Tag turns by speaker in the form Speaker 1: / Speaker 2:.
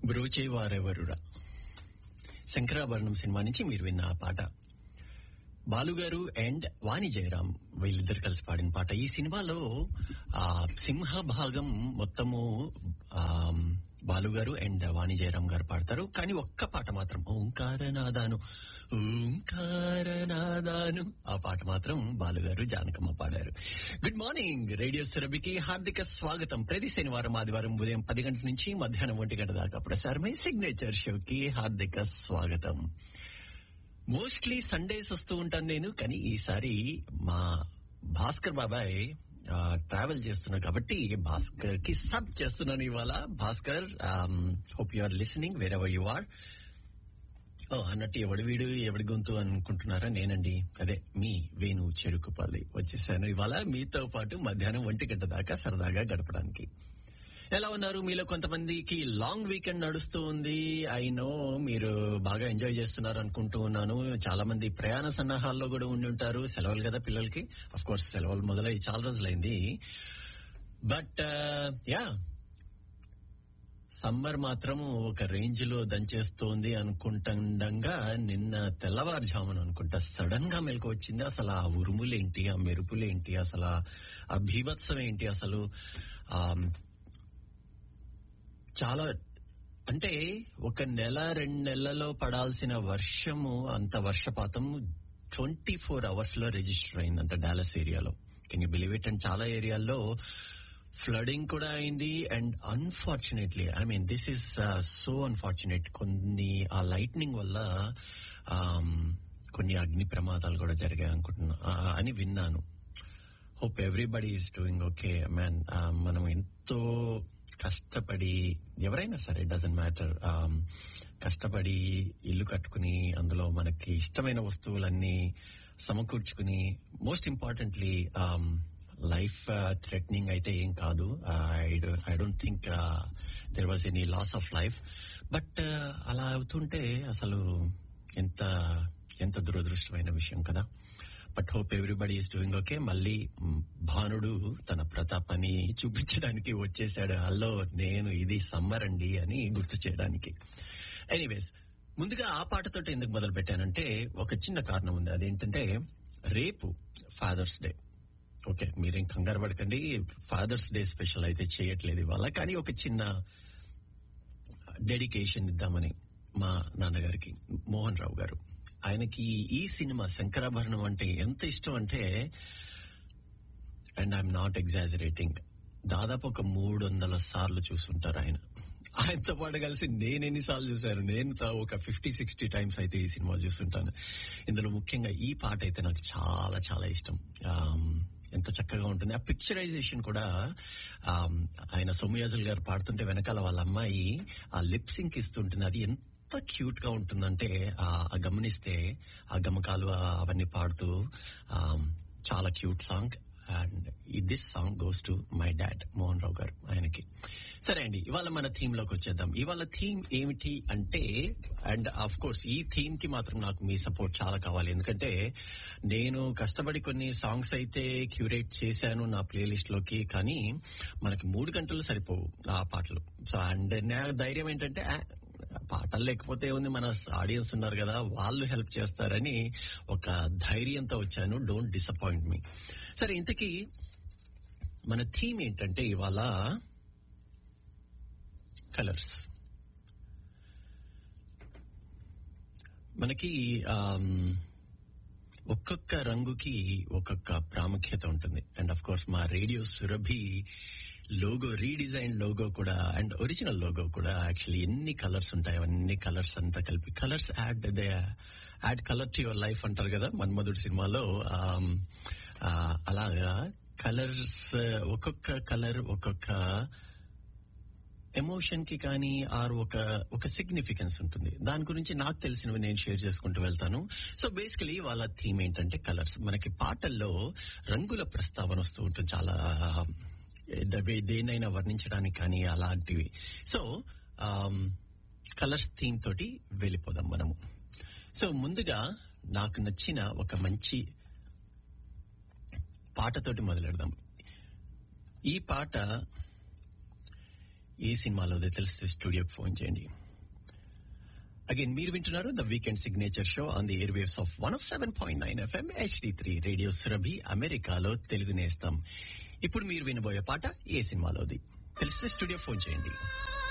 Speaker 1: బ్రోచే వారెవరురా శంకరాభరణం సినిమా నుంచి మీరు విన్న ఆ పాట బాలుగారు అండ్ వాణి జయరాం వీళ్ళిద్దరు కలిసి పాడిన పాట ఈ సినిమాలో ఆ సింహ భాగం మొత్తము ఆ బాలుగారు అండ్ వాణి జయరాం గారు పాడతారు కానీ ఒక్క పాట మాత్రం ఓంకారనాదాను ఓంకారనాదాను ఆ పాట మాత్రం బాలుగారు జానకమ్మ పాడారు గుడ్ మార్నింగ్ రేడియో సురభికి హార్దిక స్వాగతం ప్రతి శనివారం ఆదివారం ఉదయం పది గంటల నుంచి మధ్యాహ్నం ఒంటి గంట దాకా ప్రసారమై సిగ్నేచర్ షోకి హార్దిక స్వాగతం మోస్ట్లీ సండేస్ వస్తూ ఉంటాను నేను కానీ ఈసారి మా భాస్కర్ బాబాయ్ ట్రావెల్ చేస్తున్నారు కాబట్టి భాస్కర్ కి సబ్ చేస్తున్నాను ఇవాళ Bhaskar hope you are listening wherever you are ఓ అన్నట్టు ఎవడి వీడు ఎవడి గొంతు అనుకుంటున్నారా నేనండి అదే మీ వేణు చెరుకుపల్లి వచ్చేసాను ఇవాళ మీతో పాటు మధ్యాహ్నం ఒంటి గంట దాకా సరదాగా గడపడానికి ఎలా ఉన్నారు మీలో కొంతమందికి లాంగ్ వీకెండ్ నడుస్తూ ఉంది ఐ నో మీరు బాగా ఎంజాయ్ చేస్తున్నారు అనుకుంటూ ఉన్నాను చాలా మంది ప్రయాణ సన్నాహాల్లో కూడా ఉండి ఉంటారు సెలవులు కదా పిల్లలకి అఫ్ కోర్స్ సెలవులు మొదలై చాలా రోజులైంది బట్ యా సమ్మర్ మాత్రం ఒక రేంజ్ లో దంచేస్తోంది అనుకుంటుండగా నిన్న తెల్లవారుజామున అనుకుంటా సడన్ గా మెలకు వచ్చింది అసలు ఆ ఉరుములేంటి ఆ మెరుపులేంటి అసలు ఆ భీభత్సం ఏంటి అసలు ఆ చాలా అంటే ఒక నెల రెండు నెలలలో పడాల్సిన వర్షము అంత వర్షపాతం ట్వంటీ ఫోర్ అవర్స్ లో రిజిస్టర్ అయిందంట డాలస్ ఏరియాలో can you believe it and చాలా ఏరియాల్లో ఫ్లడింగ్ కూడా అయింది and unfortunately I mean this is so unfortunate కొన్ని ఆ లైట్నింగ్ వల్ల కొన్ని అగ్ని ప్రమాదాలు కూడా జరిగాయి అనుకుంటున్నా అని విన్నాను hope everybody is doing okay man మనం ఎంతో కష్టపడి ఎవరైనా సరే డజంట్ మ్యాటర్ కష్టపడి ఇల్లు కట్టుకుని అందులో మనకి ఇష్టమైన వస్తువులన్నీ సమకూర్చుకుని మోస్ట్ ఇంపార్టెంట్లీ లైఫ్ థ్రెటనింగ్ అయితే ఏం కాదు I don't think there was any loss of life but అలా అవుతుంటే అసలు ఎంత ఎంత దురదృష్టమైన విషయం కదా but hope everybody is doing okay మళ్ళీ భానుడు తన ప్రతాపాన్ని చూపించడానికి వచ్చేసాడు అల్లో నేను ఇది సమ్మర్ అండి అని గుర్తు చేయడానికి ఎనీవేస్ ముందుగా ఆ పాటతో ఎందుకు మొదలు పెట్టానంటే ఒక చిన్న కారణం ఉంది అదేంటంటే రేపు ఫాదర్స్ డే ఓకే మీరేం కంగారు పడకండి ఫాదర్స్ డే స్పెషల్ అయితే చేయట్లేదు ఇవాళ కానీ ఒక చిన్న డెడికేషన్ ఇద్దామని మా నాన్నగారికి మోహన్ రావు గారు ఆయనకి ఈ సినిమా శంకరాభరణం అంటే ఎంత ఇష్టం అంటే అండ్ ఐఎమ్ నాట్ ఎగ్జాజరేటింగ్ దాదాపు ఒక మూడు వందల సార్లు చూసుంటారు ఆయన ఆయనతో పాటు కలిసి నేను ఎన్నిసార్లు చూశాను నేను ఒక ఫిఫ్టీ సిక్స్టీ టైమ్స్ అయితే ఈ సినిమా చూస్తుంటాను ఇందులో ముఖ్యంగా ఈ పాట అయితే నాకు చాలా చాలా ఇష్టం ఎంత చక్కగా ఉంటుంది ఆ పిక్చరైజేషన్ కూడా ఆయన సోమయాజుల్ గారు పాడుతుంటే వెనకాల వాళ్ళ అమ్మాయి ఆ లిప్సింగ్ ఇస్తుంటుంది అది ఎంత ఎంత క్యూట్ గా ఉంటుందంటే ఆ గమనిస్తే ఆ గమకాలు అవన్నీ పాడుతూ చాలా cute song and this song goes to my dad Mohan Rao గారు ఆయనకి సరే అండి ఇవాళ మన థీమ్ లోకి వచ్చేద్దాం ఇవాళ థీమ్ ఏమిటి అంటే అండ్ ఆఫ్ కోర్స్ ఈ థీమ్ కి మాత్రం నాకు మీ సపోర్ట్ చాలా కావాలి ఎందుకంటే నేను కష్టపడి కొన్ని సాంగ్స్ అయితే క్యూరేట్ చేశాను నా ప్లేలిస్ట్ లోకి కానీ మనకి మూడు గంటలు సరిపోవు ఆ పాటలు సో అండ్ నా ధైర్యం ఏంటంటే పాటలు లేకపోతే ఉంది మన ఆడియన్స్ ఉన్నారు కదా వాళ్ళు హెల్ప్ చేస్తారని ఒక ధైర్యంతో వచ్చాను డోంట్ డిసప్పాయింట్ మీ సరే ఇంతకీ మన థీమ్ ఏంటంటే ఇవాళ కలర్స్ మనకి ఒక్కొక్క రంగుకి ఒక్కొక్క ప్రాముఖ్యత ఉంటుంది అండ్ అఫ్ కోర్స్ మా radio Surabhi logo redesign logo కూడా అండ్ ఒరిజినల్ లోగో కూడా యాక్చువల్లీ ఎన్ని కలర్స్ ఉంటాయి అవన్నీ కలర్స్ అంతా కలిపి colours add they add colour to your life అంటారు కదా మన్మధుడు సినిమాలో అలాగా కలర్స్ ఒక్కొక్క కలర్ ఒక్కొక్క ఎమోషన్ కి కానీ ఆర్ ఒక ఒక సిగ్నిఫికెన్స్ ఉంటుంది దాని గురించి నాకు తెలిసినవి నేను షేర్ చేసుకుంటూ వెళ్తాను సో బేసికలీ వాళ్ళ థీమ్ ఏంటంటే కలర్స్ మనకి పాటల్లో రంగుల ప్రస్తావన వస్తూ ఉంటుంది చాలా దేన్నైనా వర్ణించడానికి కానీ అలాంటివి సో కలర్స్ థీమ్ తోటి వెళ్ళిపోదాం మనము సో ముందుగా నాకు నచ్చిన ఒక మంచి పాటతోటి మొదలెడదాం ఈ పాట ఏ సినిమాలోదో తెలిస్తే స్టూడియోకి ఫోన్ చేయండి అగైన్ మీరు వింటున్నారు the weekend signature show on the airwaves of one of seven point nine FM HD three radio Surabhi అమెరికాలో తెలుగు నేస్తాం ఇప్పుడు మీరు వినబోయే పాట ఏ సినిమాలోది తెలిస్తే స్టూడియో ఫోన్ చేయండి